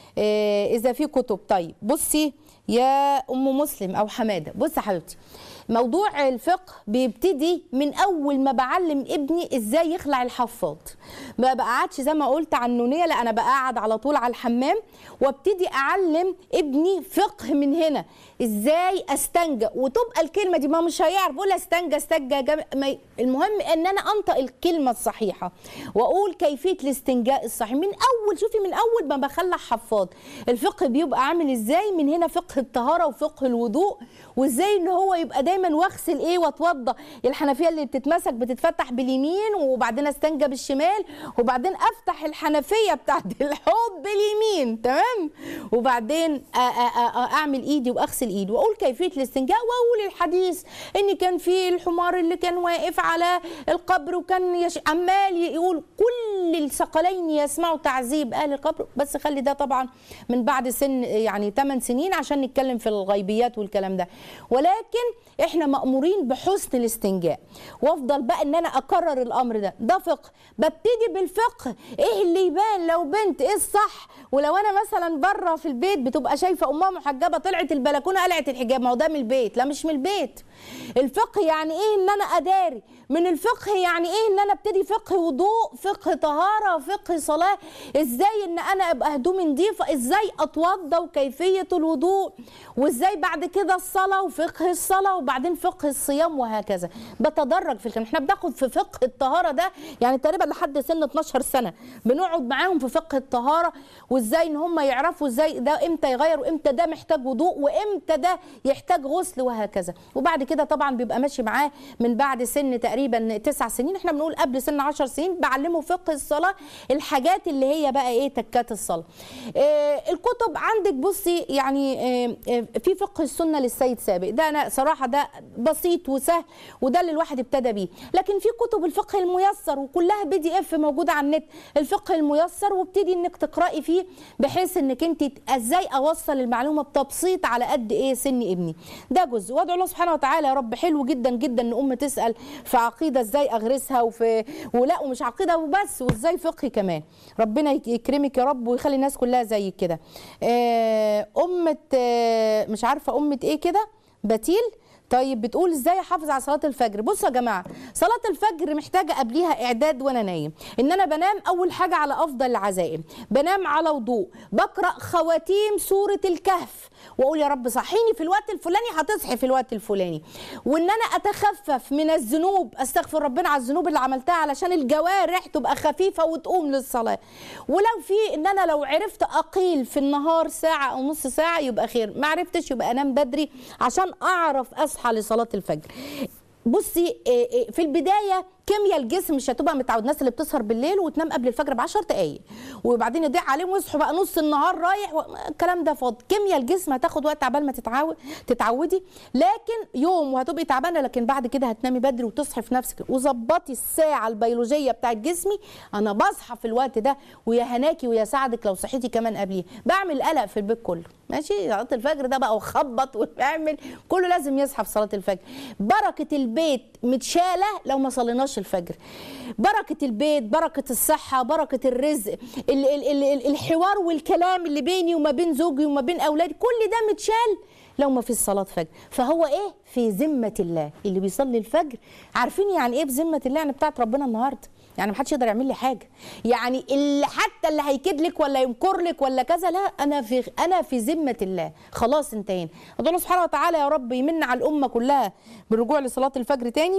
إذا في كتب طيب بصي يا ام مسلم او حماده بص يا حبيبتي موضوع الفقه بيبتدي من اول ما بعلم ابني ازاي يخلع الحفاض ما بقعدش زي ما قلت على النونيه لا انا بقعد على طول على الحمام وابتدي اعلم ابني فقه من هنا ازاي استنجى وتبقى الكلمه دي ما مش هيعرف يقول استنجى استنجى جم... ما... المهم ان انا انطق الكلمه الصحيحه واقول كيفيه الاستنجاء الصحيح من اول شوفي من اول ما بخلع حفاض الفقه بيبقى عامل ازاي من هنا فقه الطهاره وفقه الوضوء وازاي ان هو يبقى دايما واغسل ايه واتوضى الحنفيه اللي بتتمسك بتتفتح باليمين وبعدين استنجى بالشمال وبعدين افتح الحنفيه بتاعت الحوض باليمين تمام وبعدين اعمل ايدي واغسل ايدي واقول كيفيه الاستنجاء واقول الحديث ان كان في الحمار اللي كان واقف على القبر وكان يش... عمال يقول كل الثقلين يسمعوا تعذيب اهل القبر بس خلي ده طبعا من بعد سن يعني 8 سنين عشان نتكلم في الغيبيات والكلام ده ولكن احنا مامورين بحسن الاستنجاء وافضل بقى ان انا اكرر الامر ده ده فقه ببتدي بالفقه ايه اللي يبان لو بنت ايه الصح ولو انا مثلا بره في البيت بتبقى شايفه امها محجبه طلعت البلكونه قلعت الحجاب ما هو ده من البيت لا مش من البيت الفقه يعني ايه ان انا اداري من الفقه يعني ايه ان انا ابتدي فقه وضوء فقه طهاره فقه صلاه ازاي ان انا ابقى هدومي نظيفه ازاي اتوضى وكيفيه الوضوء وازاي بعد كده الصلاه وفقه الصلاه وبعدين فقه الصيام وهكذا بتدرج في الكلام احنا بناخد في فقه الطهاره ده يعني تقريبا لحد سن 12 سنه بنقعد معاهم في فقه الطهاره وازاي ان هم يعرفوا ازاي ده امتى يغير وامتى ده محتاج وضوء وامتى ده يحتاج غسل وهكذا وبعد كده طبعا بيبقى ماشي معاه من بعد سن تقريبا تسع سنين احنا بنقول قبل سن 10 سنين بعلمه فقه الصلاه الحاجات اللي هي بقى ايه تكات الصلاه آه الكتب عندك بصي يعني آه آه في فقه السنه للسيد سابق ده انا صراحه ده بسيط وسهل وده اللي الواحد ابتدى بيه لكن في كتب الفقه الميسر وكلها بي دي اف موجوده على النت الفقه الميسر وابتدي انك تقراي فيه بحيث انك انت ازاي اوصل المعلومه بتبسيط على قد ايه سن ابني ده جزء وادعو الله سبحانه وتعالى يا رب حلو جدا جدا ان ام تسال في عقيده ازاي اغرسها وفي ولا ومش عقيده وبس وازاي فقه كمان ربنا يكرمك يا رب ويخلي الناس كلها زي كده آه، امه آه، مش عارفه امه ايه كده بتيل طيب بتقول ازاي احافظ على صلاه الفجر بصوا يا جماعه صلاه الفجر محتاجه قبليها اعداد وانا نايم ان انا بنام اول حاجه على افضل العزائم بنام على وضوء بقرا خواتيم سوره الكهف واقول يا رب صحيني في الوقت الفلاني هتصحي في الوقت الفلاني وان انا اتخفف من الذنوب استغفر ربنا على الذنوب اللي عملتها علشان الجوارح تبقى خفيفه وتقوم للصلاه ولو في ان انا لو عرفت اقيل في النهار ساعه او نص ساعه يبقى خير ما عرفتش يبقى انام بدري عشان اعرف اصحى لصلاه الفجر بصي إيه إيه في البدايه كيمياء الجسم مش هتبقى متعود الناس اللي بتسهر بالليل وتنام قبل الفجر ب 10 دقائق وبعدين يضيع عليهم ويصحوا بقى نص النهار رايح و... الكلام ده فاضي كيمياء الجسم هتاخد وقت عبال ما تتعود تتعودي لكن يوم وهتبقي تعبانه لكن بعد كده هتنامي بدري وتصحي في نفسك وظبطي الساعه البيولوجيه بتاعت جسمي انا بصحى في الوقت ده ويا هناكي ويا سعدك لو صحيتي كمان قبليه بعمل قلق في البيت كله ماشي صلاه الفجر ده بقى وخبط وبعمل كله لازم يصحى في صلاه الفجر بركه البيت متشاله لو ما صليناش الفجر بركه البيت بركه الصحه بركه الرزق ال ال ال ال الحوار والكلام اللي بيني وما بين زوجي وما بين اولادي كل ده متشال لو ما فيش صلاه فجر فهو ايه في ذمه الله اللي بيصلي الفجر عارفين يعني ايه بذمه الله يعني بتاعت ربنا النهارده يعني محدش يقدر يعمل لي حاجه يعني اللي حتى اللي هيكيد لك ولا يمكر لك ولا كذا لا انا في انا في ذمه الله خلاص انتهينا ادعو الله سبحانه وتعالى يا رب يمن على الامه كلها بالرجوع لصلاه الفجر تاني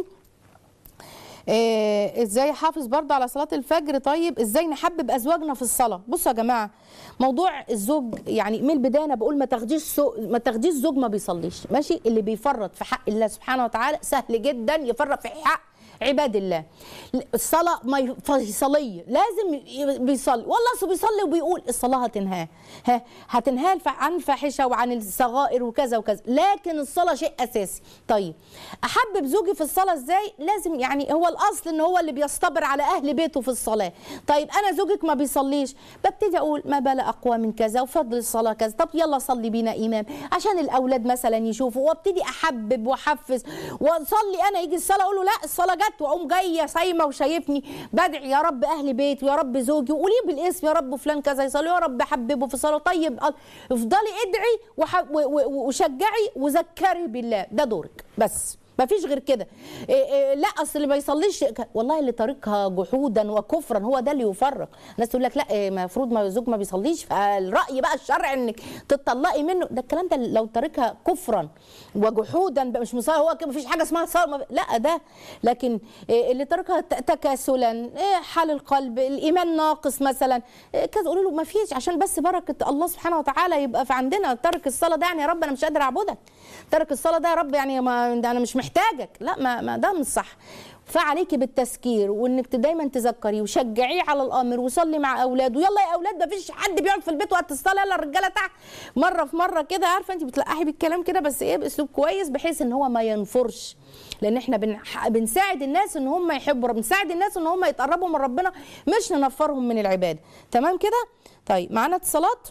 إيه ازاي احافظ برضه على صلاه الفجر طيب ازاي نحبب ازواجنا في الصلاه بصوا يا جماعه موضوع الزوج يعني من البدايه انا بقول ما تاخديش سو... ما تاخديش زوج ما بيصليش ماشي اللي بيفرط في حق الله سبحانه وتعالى سهل جدا يفرط في حق عباد الله الصلاة ما فيصلية لازم بيصلي والله أصله بيصلي وبيقول الصلاة هتنهاه ها هتنهاه عن الفاحشة وعن الصغائر وكذا وكذا لكن الصلاة شيء أساسي طيب أحبب زوجي في الصلاة إزاي لازم يعني هو الأصل إن هو اللي بيصطبر على أهل بيته في الصلاة طيب أنا زوجك ما بيصليش ببتدي أقول ما بال أقوى من كذا وفضل الصلاة كذا طب يلا صلي بينا إمام عشان الأولاد مثلا يشوفوا وابتدي أحبب وأحفز وأصلي أنا يجي الصلاة أقول له لا الصلاة جت واقوم جايه صايمه وشايفني بدعي يا رب اهل بيتي ويا رب زوجي وقولي بالاسم يا رب فلان كذا يصلي يا رب حببه في الصلاه طيب افضلي ادعي وح- و- و- وشجعي وذكري بالله ده دورك بس ما فيش غير كده إيه إيه لا اصل اللي ما يصليش ك- والله اللي طريقها جحودا وكفرا هو ده اللي يفرق الناس تقول لك لا المفروض ما الزوج ما بيصليش فالراي بقى الشرع انك تطلقي منه ده الكلام ده لو طريقها كفرا وجحودا بقى مش مصلي هو كده ما فيش حاجه اسمها صلاة ما- لا ده لكن إيه اللي طريقها ت- تكاسلا إيه حال القلب الايمان ناقص مثلا إيه كذا قولوا له ما فيش عشان بس بركه الله سبحانه وتعالى يبقى في عندنا ترك الصلاه ده يعني يا رب انا مش قادر اعبدك ترك الصلاه ده يا رب يعني ما ده انا مش محتاجك لا ما, ما ده مش صح فعليكي بالتذكير وانك دايما تذكري وشجعيه على الامر وصلي مع اولاده يلا يا اولاد ما فيش حد بيقعد في البيت وقت الصلاه يلا الرجاله تحت مره في مره كده عارفه انت بتلقحي بالكلام كده بس ايه باسلوب كويس بحيث ان هو ما ينفرش لان احنا بن... بنساعد الناس ان هم يحبوا ربنا بنساعد الناس ان هم يتقربوا من ربنا مش ننفرهم من العباده تمام كده طيب معانا اتصالات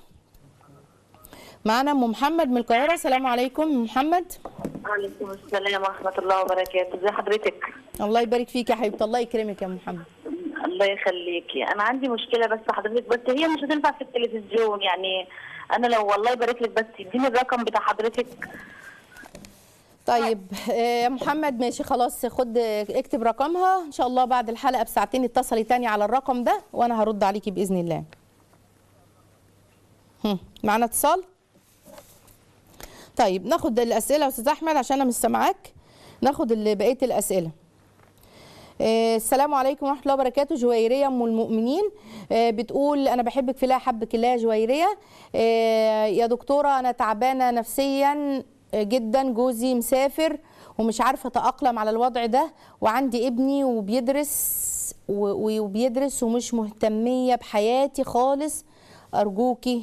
معانا ام محمد من القاهره السلام عليكم أم محمد وعليكم السلام ورحمة الله وبركاته ازي حضرتك الله يبارك فيك يا حبيبتي الله يكرمك يا أم محمد الله يخليكي انا عندي مشكلة بس حضرتك بس هي مش هتنفع في التلفزيون يعني انا لو والله يبارك لك بس اديني الرقم بتاع حضرتك طيب آه، يا محمد ماشي خلاص خد اكتب رقمها ان شاء الله بعد الحلقه بساعتين اتصلي تاني على الرقم ده وانا هرد عليكي باذن الله هم، معانا اتصال طيب ناخد الاسئله يا استاذ احمد عشان انا مش سامعاك ناخد ال- بقيه الاسئله آه، السلام عليكم ورحمه الله وبركاته جويريه ام المؤمنين آه، بتقول انا بحبك في الله حبك الله يا جويريه آه، يا دكتوره انا تعبانه نفسيا جدا جوزي مسافر ومش عارفه اتاقلم على الوضع ده وعندي ابني وبيدرس بيدرس و- و- وبيدرس ومش مهتميه بحياتي خالص ارجوكي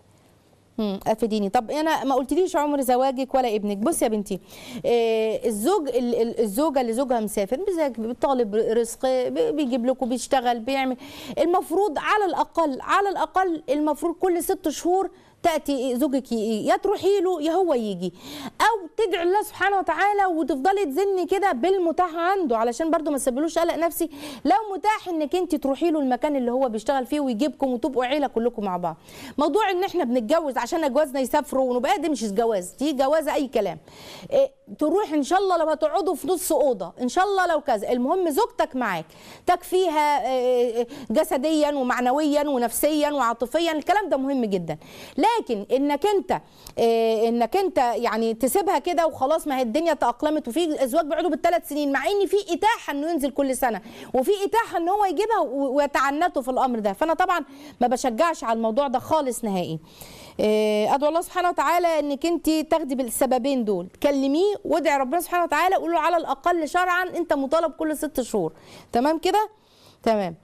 مم، افيديني طب انا ما قلتليش عمر زواجك ولا ابنك بص يا بنتي آه الزوج ال- ال- الزوجه اللي زوجها مسافر بيزاج- بيطالب رزق بي- بيجيب لكم بيشتغل بيعمل المفروض على الاقل على الاقل المفروض كل ست شهور تاتي زوجك ي- يا تروحي له يا هو يجي او تدعي الله سبحانه وتعالى وتفضلي تزني كده بالمتاح عنده علشان برضو ما تسببلوش قلق نفسي لو متاح انك انت تروحي له المكان اللي هو بيشتغل فيه ويجيبكم وتبقوا عيله كلكم مع بعض موضوع ان احنا بنتجوز عشان اجوازنا يسافروا ونبقى دي مش جواز دي جوازه اي كلام إيه تروح ان شاء الله لو هتقعدوا في نص اوضه ان شاء الله لو كذا المهم زوجتك معاك تكفيها إيه، جسديا ومعنويا ونفسيا وعاطفيا الكلام ده مهم جدا لكن انك انت إيه، انك انت يعني تسيبها كده وخلاص ما هي الدنيا تاقلمت وفي ازواج بيقعدوا بالثلاث سنين مع ان في اتاحه انه ينزل كل سنه وفي اتاحه ان هو يجيبها و- ويتعنتوا في الامر ده فانا طبعا ما بشجعش على الموضوع ده خالص نهائي إيه، ادعو الله سبحانه وتعالى انك انت تاخدي بالسببين دول كلميه وادعي ربنا سبحانه وتعالى قول له على الاقل شرعا انت مطالب كل ست شهور تمام كده تمام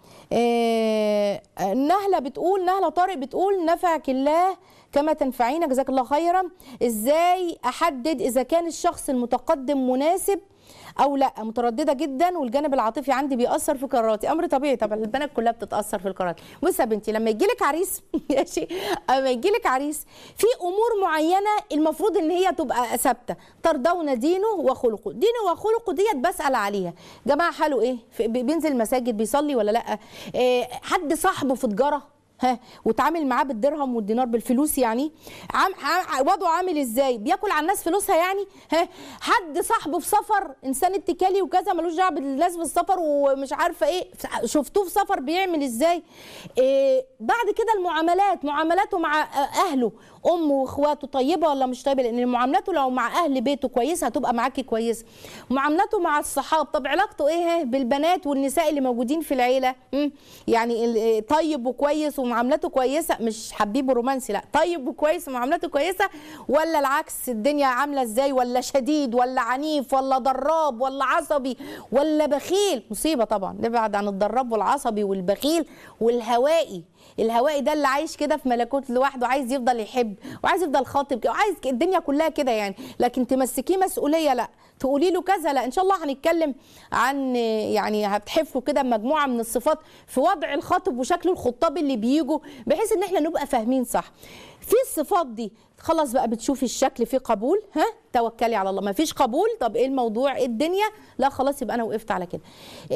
إيه، نهله بتقول نهله طارق بتقول نفعك الله كما تنفعينا جزاك الله خيرا ازاي احدد اذا كان الشخص المتقدم مناسب او لا متردده جدا والجانب العاطفي عندي بيأثر في قراراتي امر طبيعي طبعا البنات كلها بتتأثر في القرارات بصي يا بنتي لما يجي لك عريس ماشي اما يجي لك عريس في امور معينه المفروض ان هي تبقى ثابته ترضون دينه وخلقه دينه وخلقه ديت بسأل عليها جماعه حاله ايه في- بينزل المساجد بيصلي ولا لا إيه حد صاحبه في تجاره ها وتعامل معاه بالدرهم والدينار بالفلوس يعني عم عم- وضعه عامل ازاي بياكل على الناس فلوسها يعني ها حد صاحبه في سفر انسان اتكالي وكذا ملوش دعوه بالناس في السفر ومش عارفه ايه شفتوه في سفر بيعمل ازاي إيه بعد كده المعاملات معاملاته مع اهله امه واخواته طيبه ولا مش طيبه لان معاملاته لو مع اهل بيته كويسه هتبقى معاكي كويسه معاملاته مع الصحاب طب علاقته ايه ها بالبنات والنساء اللي موجودين في العيله مم. يعني ال- طيب وكويس ومعاملته كويسه مش حبيب ورومانسي لا طيب وكويس ومعاملته كويسه ولا العكس الدنيا عامله ازاي ولا شديد ولا عنيف ولا ضراب ولا عصبي ولا بخيل مصيبه طبعا نبعد عن الضراب والعصبي والبخيل والهوائي الهوائي ده اللي عايش كده في ملكوت لوحده عايز يفضل يحب وعايز يفضل خاطب كده وعايز الدنيا كلها كده يعني لكن تمسكيه مسؤوليه لا تقولي له كذا لا ان شاء الله هنتكلم عن يعني هتحفوا كده مجموعه من الصفات في وضع الخاطب وشكل الخطاب اللي بيجوا بحيث ان احنا نبقى فاهمين صح في الصفات دي خلاص بقى بتشوفي الشكل فيه قبول ها توكلي على الله ما فيش قبول طب ايه الموضوع ايه الدنيا لا خلاص يبقى انا وقفت على كده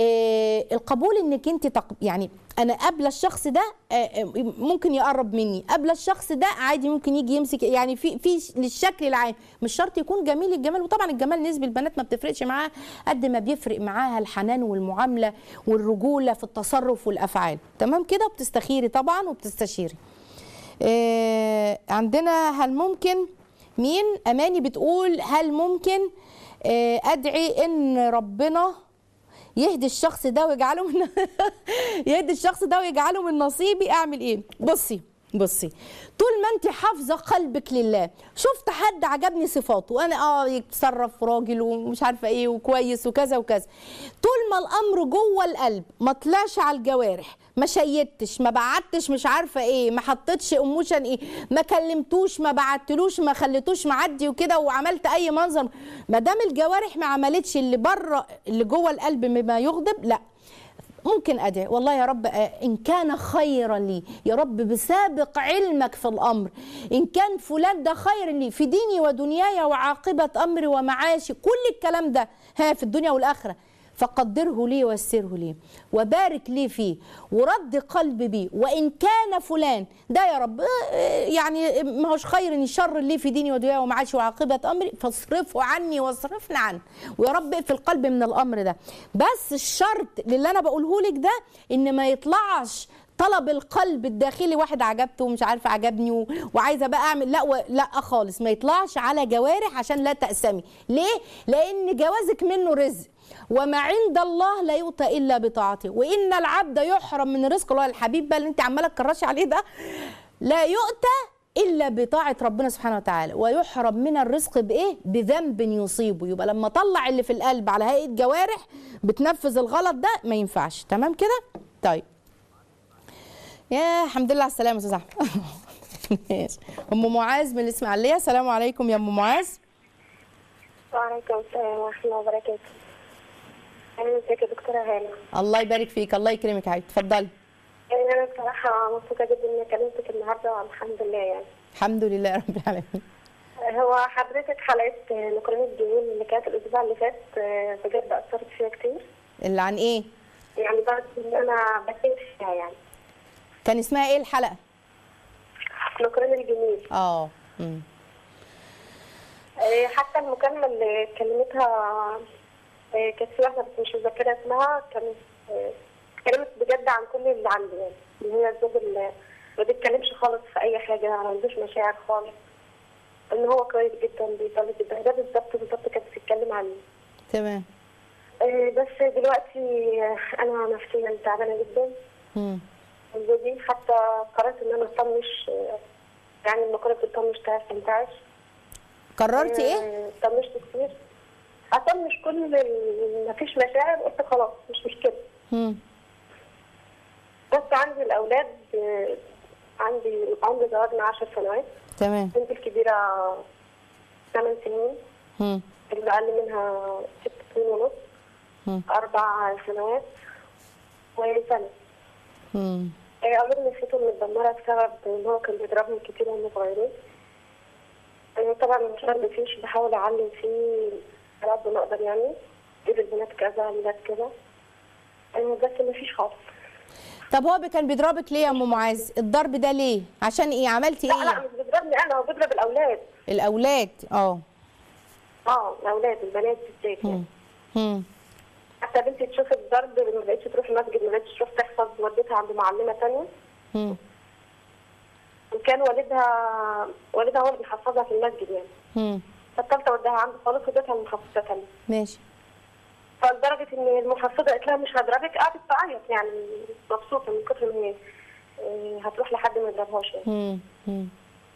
إيه القبول انك انت تق... يعني انا قبل الشخص ده آه، آه، ممكن يقرب مني قبل الشخص ده عادي ممكن يجي يمسك يعني في في للشكل العام مش شرط يكون جميل الجمال وطبعا الجمال نسبي البنات ما بتفرقش معاها قد ما بيفرق معاها الحنان والمعامله والرجوله في التصرف والافعال تمام كده وبتستخيري طبعا وبتستشيري آه، عندنا هل ممكن مين اماني بتقول هل ممكن آه، ادعي ان ربنا يهدي الشخص ده ويجعله من يهدي الشخص ده ويجعله من نصيبي اعمل ايه بصي بصي طول ما انت حافظه قلبك لله شفت حد عجبني صفاته وانا اه يتصرف راجل ومش عارفه ايه وكويس وكذا وكذا طول ما الامر جوه القلب ما طلعش على الجوارح ما شيدتش ما بعتش مش عارفه ايه ما حطيتش اموشن ايه ما كلمتوش ما بعتلوش ما خليتوش معدي وكده وعملت اي منظر ما دام الجوارح ما عملتش اللي بره اللي جوه القلب بما يغضب لا ممكن ادعي والله يا رب آه، ان كان خيرا لي يا رب بسابق علمك في الامر ان كان فلان ده خير لي في ديني ودنياي وعاقبه امري ومعاشي كل الكلام ده ها في الدنيا والاخره فقدره لي ويسره لي وبارك لي فيه ورد قلبي بيه وان كان فلان ده يا رب آه، يعني ما هوش خير ان شر لي في ديني ودنياي ومعاشي وعاقبه امري فاصرفه عني واصرفنا عنه ويا رب في القلب من الامر ده بس الشرط للي انا بقوله لك ده ان ما يطلعش طلب القلب الداخلي واحد عجبته ومش عارفه عجبني و... وعايزه بقى اعمل لا و... لا خالص ما يطلعش على جوارح عشان لا تأسمي ليه لان جوازك منه رزق وما عند الله لا يؤتى الا بطاعته وان العبد يحرم من رزق الله الحبيب بقى اللي انت عماله تكرشي عليه ده لا يؤتى الا بطاعه ربنا سبحانه وتعالى ويحرم من الرزق بايه بذنب يصيبه يبقى لما طلع اللي في القلب على هيئه جوارح بتنفذ الغلط ده ما ينفعش تمام كده طيب يا الحمد لله على السلامه يا استاذ احمد ماشي. ام معاذ من الاسماعيليه السلام عليكم يا ام معاذ وعليكم السلام ورحمة الله وبركاته. أهلا ازيك يا دكتورة هانة. الله يبارك فيك الله يكرمك يا حبيبتي اتفضلي يعني أنا بصراحة مبسوطة جدا إني كلمتك النهاردة الحمد لله يعني. الحمد لله رب العالمين هو حضرتك حلقة مكرونة الجميل اللي كانت الأسبوع اللي فات آه، بجد أثرت فيها كتير. اللي عن ايه يعني بعد إن أنا بكيت فيها يعني. كان اسمها ايه الحلقه مكرونة الجميل. اه مم. آه، حتى المكالمة اللي كلمتها آه، كانت في واحدة بس مش متذكرة اسمها كانت آه، اتكلمت بجد عن كل اللي عندي يعني اللي هي الزوج اللي ما بيتكلمش خالص في أي حاجة ما عندوش مشاعر خالص إن هو كويس جدا بيصلي جدا ده بالظبط بالظبط كانت بتتكلم عنه تمام آه، بس دلوقتي آه، أنا نفسيا تعبانة جدا مم. زوجي حتى قررت إن أنا أطنش آه، يعني لما كنت بتطنش تنتعش قررتي ايه طنشت كتير اطنش كل ال- مفيش مشاعر قلت خلاص مش مشكله مم. بس عندي الاولاد آه، عندي عمر زواجنا 10 سنوات تمام بنتي الكبيره 8 سنين مم. اللي اقل منها 6 سنين ونص مم. اربع سنوات وسنه مم. آه، أولاد نفسيتهم متدمرة بسبب إن هو كان بيضربهم كتير وهم صغيرين. آه، طبعا المشوار مفيش بحاول أعلم فيه على قد ما أقدر يعني. إيد البنات كذا الولاد كذا. آه، بس مفيش خالص. طب هو كان بيضربك ليه يا ام معاذ الضرب ده ليه عشان ايه عملتي لا لا ايه مش بيضربني أنا هو بيضرب الأولاد. الاولاد اه اه الأولاد البنات بالذات يعني. مم. مم. حتى بنتي تشوف الضرب ما بقتش تروح المسجد ما بقتش تروح تحفظ وديتها عند معلمة تانية. مم. وكان والدها والدها هو اللي بيحفظها في المسجد يعني. مم. بطلت أوديها عنده خالص وديتها لمحفظة تانية. ماشي فلدرجة إن المحفظة قالت لها مش هضربك قعدت تعيط يعني مبسوطة من كتر ما هي آه، هتروح لحد ما يضربهاش يعني. مم. مم.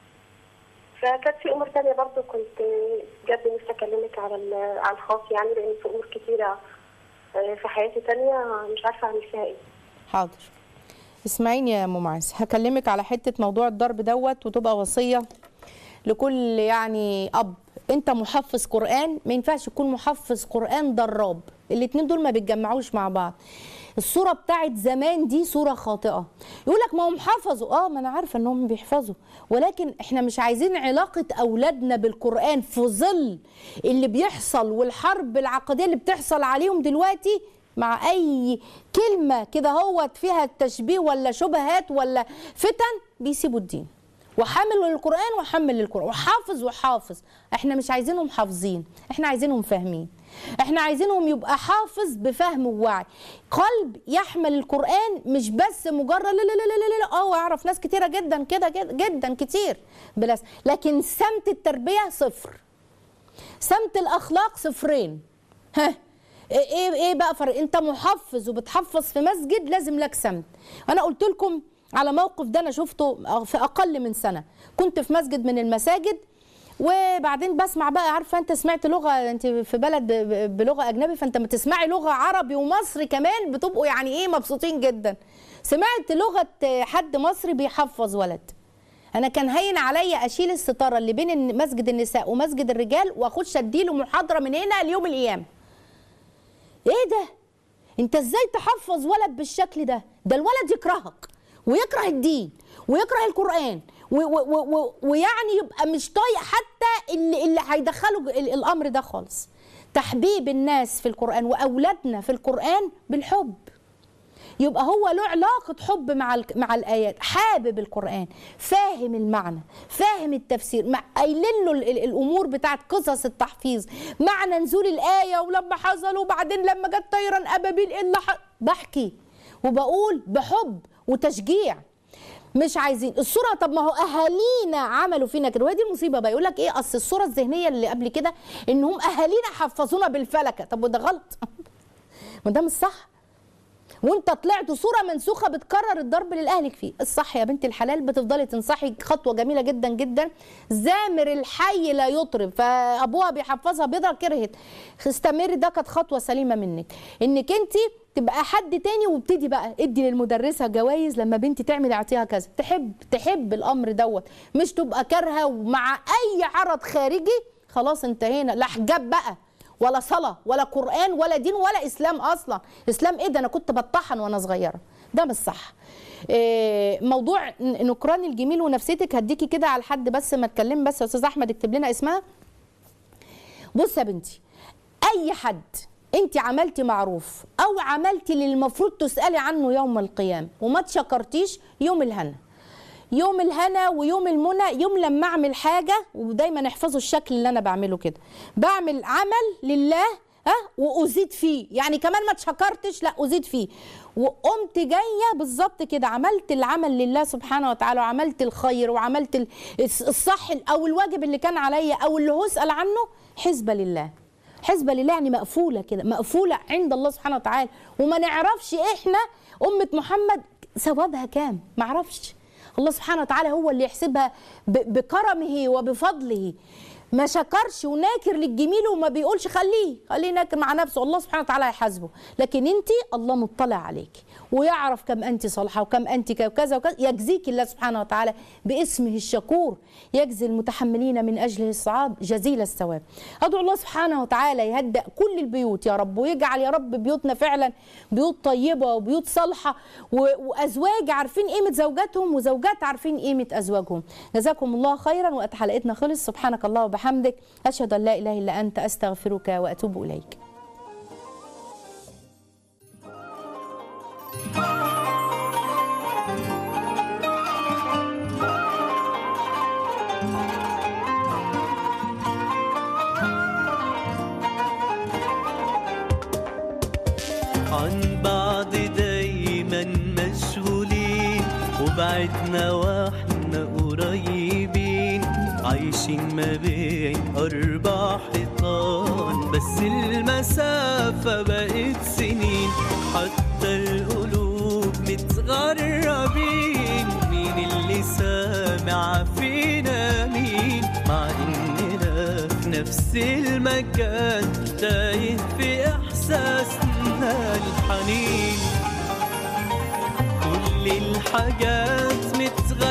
فكانت في أمور تانية برضه كنت آه، بجد نفسي أكلمك على ال- على الخاص يعني لأن في أمور كتيرة آه، في حياتي تانية مش عارفة أعمل فيها إيه. حاضر اسمعيني يا ام معاذ هكلمك على حته موضوع الضرب دوت وتبقى وصيه لكل يعني اب انت محفظ قران ما ينفعش تكون محفظ قران ضراب الاتنين دول ما بيتجمعوش مع بعض الصوره بتاعت زمان دي صوره خاطئه يقول لك ما هم حفظوا اه ما انا عارفه انهم بيحفظوا ولكن احنا مش عايزين علاقه اولادنا بالقران في ظل اللي بيحصل والحرب العقديه اللي بتحصل عليهم دلوقتي مع اي كلمه كده هوت فيها تشبيه ولا شبهات ولا فتن بيسيبوا الدين وحامل للقران وحمل للقران وحافظ وحافظ احنا مش عايزينهم حافظين احنا عايزينهم فاهمين احنا عايزينهم يبقى حافظ بفهم ووعي قلب يحمل القران مش بس مجرد لا لا لا لا لا لا اه اعرف ناس كتيره جدا كده جدا, جدا كتير بلاس لكن سمت التربيه صفر سمت الاخلاق صفرين ها ايه ايه بقى فرق انت محفظ وبتحفظ في مسجد لازم لك سمت انا قلت لكم على موقف ده انا شفته في اقل من سنه كنت في مسجد من المساجد وبعدين بسمع بقى عارفه انت سمعت لغه انت في بلد ب- بلغه اجنبي فانت ما تسمعي لغه عربي ومصري كمان بتبقوا يعني ايه مبسوطين جدا سمعت لغه حد مصري بيحفظ ولد انا كان هين عليا اشيل الستاره اللي بين الن- مسجد النساء ومسجد الرجال واخش اديله محاضره من هنا ليوم القيامه ايه ده انت ازاي تحفظ ولد بالشكل ده ده الولد يكرهك ويكره الدين ويكره القران و و و و ويعني يبقى مش طايق حتى اللي اللي هيدخله ال- الامر ده خالص تحبيب الناس في القران واولادنا في القران بالحب يبقى هو له علاقة حب مع ال- مع الآيات حابب القرآن فاهم المعنى فاهم التفسير مع- قايلين له ال- ال- الأمور بتاعت قصص التحفيظ معنى نزول الآية ولما حصل وبعدين لما جت طيرا أبابيل إيه اللي ح- بحكي وبقول بحب وتشجيع مش عايزين الصوره طب ما هو اهالينا عملوا فينا كده وهي دي المصيبه بقى يقول لك ايه اصل الصوره الذهنيه اللي قبل كده ان هم اهالينا حفظونا بالفلكه طب وده غلط ما ده مش صح وانت طلعت صوره منسوخه بتكرر الضرب لاهلك فيه الصح يا بنت الحلال بتفضلي تنصحي خطوه جميله جدا جدا زامر الحي لا يطرب فابوها بيحفظها بيضه كرهت استمري ده كانت خطوه سليمه منك انك انت تبقى حد تاني وابتدي بقى ادي للمدرسه جوائز لما بنتي تعمل اعطيها كذا تحب تحب الامر دوت مش تبقى كارهه ومع اي عرض خارجي خلاص انتهينا لا حجاب بقى ولا صلاة ولا قرآن ولا دين ولا إسلام أصلا إسلام إيه ده أنا كنت بطحن وأنا صغيرة ده مش صح إيه موضوع ن- نكران الجميل ونفسيتك هديكي كده على حد بس ما اتكلم بس يا أستاذ أحمد اكتب لنا اسمها بص يا بنتي أي حد أنت عملتي معروف أو عملتي اللي المفروض تسألي عنه يوم القيامة وما تشكرتيش يوم الهنا يوم الهنا ويوم المنى يوم لما اعمل حاجه ودايما احفظوا الشكل اللي انا بعمله كده بعمل عمل لله ها وازيد فيه يعني كمان ما تشكرتش لا ازيد فيه وقمت جايه بالظبط كده عملت العمل لله سبحانه وتعالى وعملت الخير وعملت ال- الص- الصح او الواجب اللي كان عليا او اللي هسال عنه حسبه لله حسبه لله يعني مقفوله كده مقفوله عند الله سبحانه وتعالى وما نعرفش احنا امه محمد ثوابها كام ما اعرفش الله سبحانه وتعالى هو اللي يحسبها ب- بكرمه وبفضله ما شكرش وناكر للجميل وما بيقولش خليه خليه ناكر مع نفسه الله سبحانه وتعالى هيحاسبه لكن انت الله مطلع عليك ويعرف كم انت صالحه وكم انت ك- كذا وكذا يجزيك الله سبحانه وتعالى باسمه الشكور يجزي المتحملين من اجله الصعاب جزيل الثواب ادعو الله سبحانه وتعالى يهدأ كل البيوت يا رب ويجعل يا رب بيوتنا فعلا بيوت طيبه وبيوت صالحه و- وازواج عارفين قيمه زوجاتهم وزوجات عارفين قيمه ازواجهم جزاكم الله خيرا وقت حلقتنا خلص سبحانك الله وبحمدك اشهد ان لا اله الا انت استغفرك واتوب اليك عن بعض دايما مشغولين وبعدنا واحنا قريبين عايشين ما بين أربع حيطان بس المسافة بقت سنين حتى القلوب متغربين مين اللي سامع فينا مين مع إننا في نفس المكان تايه في إحساسنا الحنين كل الحاجات متغيرة